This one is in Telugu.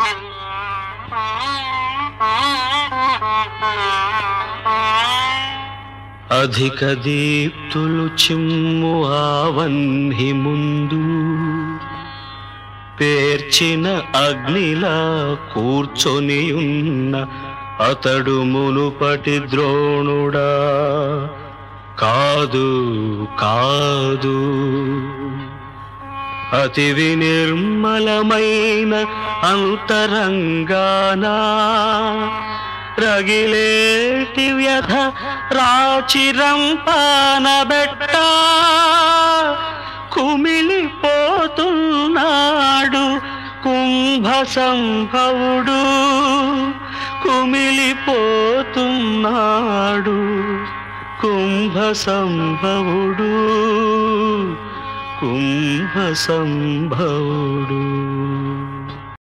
అధిక దీప్తులు చిమ్ము ఆవన్హి ముందు పేర్చిన అగ్నిలా కూర్చొని ఉన్న అతడు మునుపటి ద్రోణుడా కాదు కాదు అతి వినిర్మలమైన అంతరంగానా రగిలేటి వ్యధ రాచిరంపానబెట్ట కుమిలిపోతున్నాడు కుంభ సంభవుడు కుమిలిపోతున్నాడు కుంభ సంభవుడు కుంభ సంభవుడు